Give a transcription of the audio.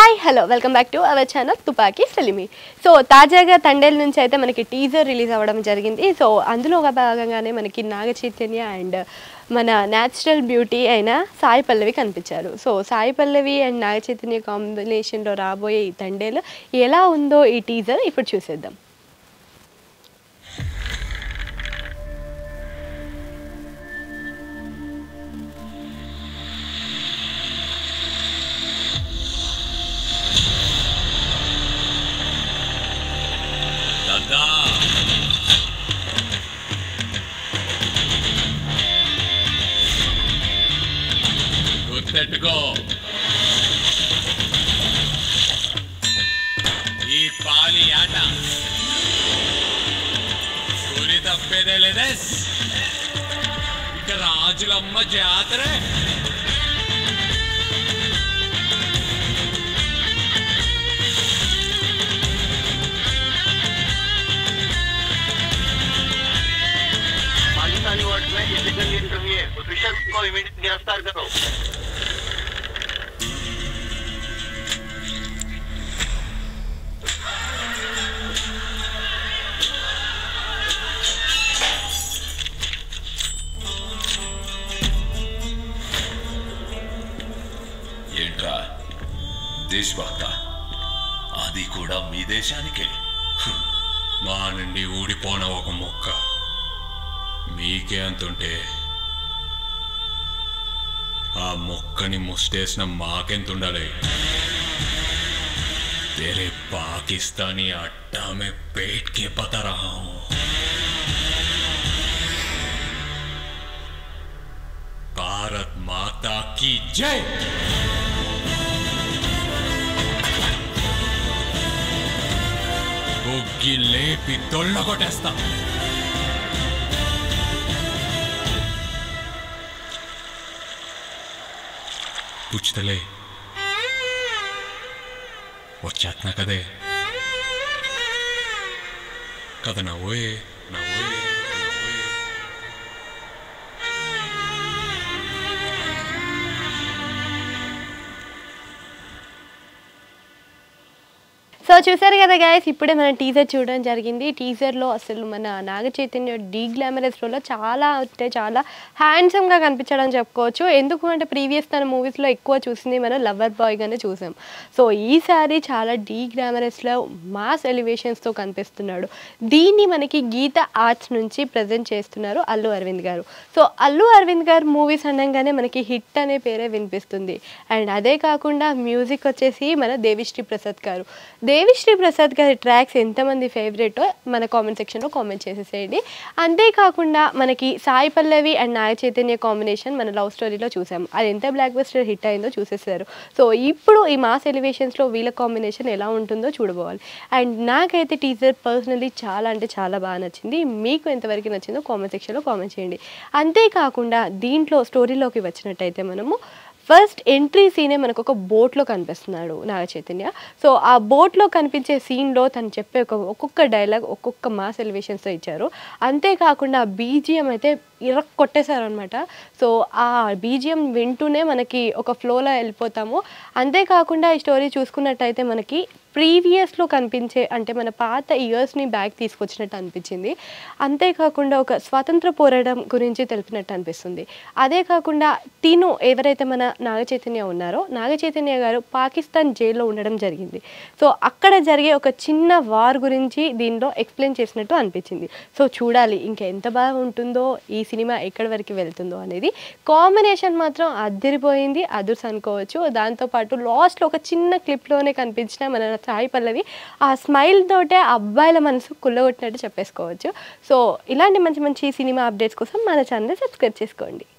hi hello welcome back to our channel తుపాకీ సెలిమి so తాజాగా తండేల్ నుంచి అయితే మనకి టీజర్ రిలీజ్ అవ్వడం జరిగింది సో అందులో ఒక భాగంగానే మనకి నాగ చైతన్య అండ్ మన న్యాచురల్ బ్యూటీ అయిన సాయి పల్లవి కనిపించారు సో సాయి పల్లవి అండ్ నాగ చైతన్య కాంబినేషన్లో రాబోయే ఈ తండేలు ఎలా ఉందో ఈ టీజర్ ఇప్పుడు చూసేద్దాం దాదా గుర్తెట్టుకో ఈ పాలి ఆట గురి తప్పేదే లేదే ఇక రాజులమ్మ జాతరే पाकिस्तानी वर्ड में इलीगल इंटरव्यू है ऑफिशियल को इमीडिएट गिरफ्तार करो ఏంట్రా దేశభక్త అది కూడా మీ దేశానికే మా నుండి ఊడిపోన ఒక మొక్క మీకే అంతుంటే ఆ మొక్కని ముస్టేసిన మాకెంతుండాలి तेरे पाकिस्तानी अड्डा में पेट के पता रहा हूं भारत माता की जय బొగ్గి లేపి తొళ్ళగొట్టేస్తా పుచ్చుతలే వచ్చేస్తున్నా కదే కథ నవ్వే నవ్వే నవ్వే సో చూసారు కదా గాయస్ ఇప్పుడే మన టీజర్ చూడడం జరిగింది టీజర్లో అసలు మన నాగ చైతన్య డీ గ్లామరస్ రోల్లో చాలా అంటే చాలా హ్యాండ్సమ్గా కనిపించడం చెప్పుకోవచ్చు ఎందుకు అంటే ప్రీవియస్ తన మూవీస్లో ఎక్కువ చూసింది మనం లవర్ బాయ్గానే చూసాం సో ఈసారి చాలా డీ గ్లామరస్లో మాస్ ఎలివేషన్స్తో కనిపిస్తున్నాడు దీన్ని మనకి గీత ఆర్ట్స్ నుంచి ప్రజెంట్ చేస్తున్నారు అల్లు అరవింద్ గారు సో అల్లు అరవింద్ గారు మూవీస్ అనగానే మనకి హిట్ అనే పేరే వినిపిస్తుంది అండ్ అదే కాకుండా మ్యూజిక్ వచ్చేసి మన దేవిశ్రీ ప్రసాద్ గారు దేవిశ్రీ ప్రసాద్ గారి ట్రాక్స్ ఎంతమంది ఫేవరెటో మన కామెంట్ సెక్షన్లో కామెంట్ చేసేసేయండి అంతేకాకుండా మనకి సాయి పల్లవి అండ్ నాగ చైతన్య కాంబినేషన్ మన లవ్ స్టోరీలో చూసాం అది ఎంత బ్లాక్ బస్టర్ హిట్ అయిందో చూసేసారు సో ఇప్పుడు ఈ మాస్ ఎలివేషన్స్లో వీళ్ళ కాంబినేషన్ ఎలా ఉంటుందో చూడబోవాలి అండ్ నాకైతే టీజర్ పర్సనలీ చాలా అంటే చాలా బాగా నచ్చింది మీకు ఎంతవరకు నచ్చిందో కామెంట్ సెక్షన్లో కామెంట్ చేయండి అంతేకాకుండా దీంట్లో స్టోరీలోకి వచ్చినట్టయితే మనము ఫస్ట్ ఎంట్రీ సీనే మనకు ఒక బోట్లో కనిపిస్తున్నాడు నాగ చైతన్య సో ఆ బోట్లో కనిపించే సీన్లో తను చెప్పే ఒక ఒక్కొక్క డైలాగ్ ఒక్కొక్క మాస్ ఎలివేషన్స్తో ఇచ్చారు అంతేకాకుండా ఆ బీజిఎం అయితే ఇరక్ కొట్టేశారనమాట సో ఆ బీజిఎం వింటూనే మనకి ఒక ఫ్లోలో వెళ్ళిపోతాము అంతేకాకుండా ఈ స్టోరీ చూసుకున్నట్టయితే మనకి ప్రీవియస్లో కనిపించే అంటే మన పాత ఇయర్స్ని బ్యాక్ తీసుకొచ్చినట్టు అనిపించింది అంతేకాకుండా ఒక స్వాతంత్ర పోరాటం గురించి తెలిపినట్టు అనిపిస్తుంది అదే కాకుండా తిను ఎవరైతే మన నాగ చైతన్య ఉన్నారో నాగ చైతన్య గారు పాకిస్తాన్ జైల్లో ఉండడం జరిగింది సో అక్కడ జరిగే ఒక చిన్న వార్ గురించి దీనిలో ఎక్స్ప్లెయిన్ చేసినట్టు అనిపించింది సో చూడాలి ఇంకా ఎంత బాగా ఉంటుందో ఈ సినిమా ఎక్కడి వరకు వెళ్తుందో అనేది కాంబినేషన్ మాత్రం అద్దరిపోయింది అదుర్స్ అనుకోవచ్చు దాంతోపాటు లాస్ట్లో ఒక చిన్న క్లిప్లోనే కనిపించిన మన సాయి పల్లవి ఆ స్మైల్ తోటే అబ్బాయిల మనసు కుల్లగొట్టినట్టు చెప్పేసుకోవచ్చు సో ఇలాంటి మంచి మంచి సినిమా అప్డేట్స్ కోసం మన ఛానల్ సబ్స్క్రైబ్ చేసుకోండి